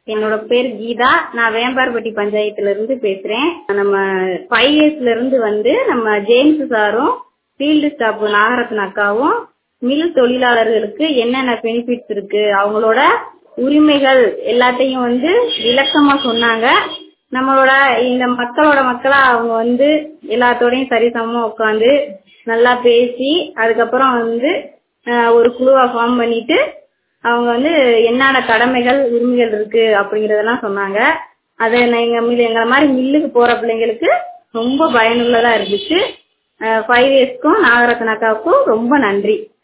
என்னோட பேர் கீதா நான் வேம்பார்பட்டி பஞ்சாயத்துல இருந்து பேசுறேன் நம்ம ஃபைவ் இயர்ஸ்ல இருந்து வந்து நம்ம ஜேம்ஸ் சாரும் ஃபீல்டு ஸ்டாஃப் நாகரத்ன அக்காவும் மில் தொழிலாளர்களுக்கு என்னென்ன பெனிஃபிட்ஸ் இருக்கு அவங்களோட உரிமைகள் எல்லாத்தையும் வந்து விளக்கமா சொன்னாங்க நம்மளோட இந்த மக்களோட மக்களா அவங்க வந்து எல்லாத்தோடையும் சரிசமமா உட்காந்து நல்லா பேசி அதுக்கப்புறம் வந்து அஹ், ஒரு குழுவா ஃபார்ம் பண்ணிட்டு அவங்க வந்து என்னென்ன கடமைகள் உரிமைகள் இருக்கு அப்படிங்கறதெல்லாம் சொன்னாங்க அது நான் எங்க மில் எங்களை மாதிரி மில்லுக்கு போற பிள்ளைங்களுக்கு ரொம்ப பயனுள்ளதா இருந்துச்சு ஃபைவ் இயர்ஸ்க்கும் நாகரத்ன அக்காவுக்கும் ரொம்ப நன்றி